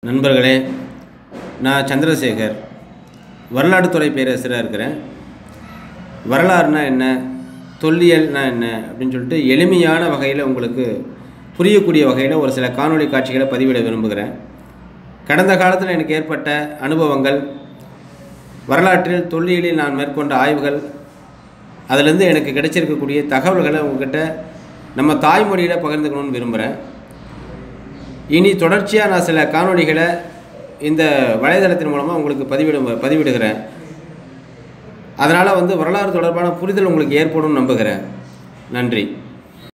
நண்பர்களே நான் சந்திரசேகர் வரலாற்றுத்துறை பேராசிரியராக இருக்கிறேன் வரலாறுனா என்ன தொல்லியல்னா என்ன அப்படின்னு சொல்லிட்டு எளிமையான வகையில் உங்களுக்கு புரியக்கூடிய வகையில் ஒரு சில காணொளி காட்சிகளை பதிவிட விரும்புகிறேன் கடந்த காலத்தில் எனக்கு ஏற்பட்ட அனுபவங்கள் வரலாற்றில் தொல்லியலில் நான் மேற்கொண்ட ஆய்வுகள் அதிலிருந்து எனக்கு கிடைச்சிருக்கக்கூடிய தகவல்களை உங்ககிட்ட நம்ம தாய்மொழியில் பகிர்ந்துக்கணும்னு விரும்புகிறேன் இனி தொடர்ச்சியாக நான் சில காணொளிகளை இந்த வலைதளத்தின் மூலமாக உங்களுக்கு பதிவிட பதிவிடுகிறேன் அதனால் வந்து வரலாறு தொடர்பான புரிதல் உங்களுக்கு ஏற்படும் நம்புகிறேன் நன்றி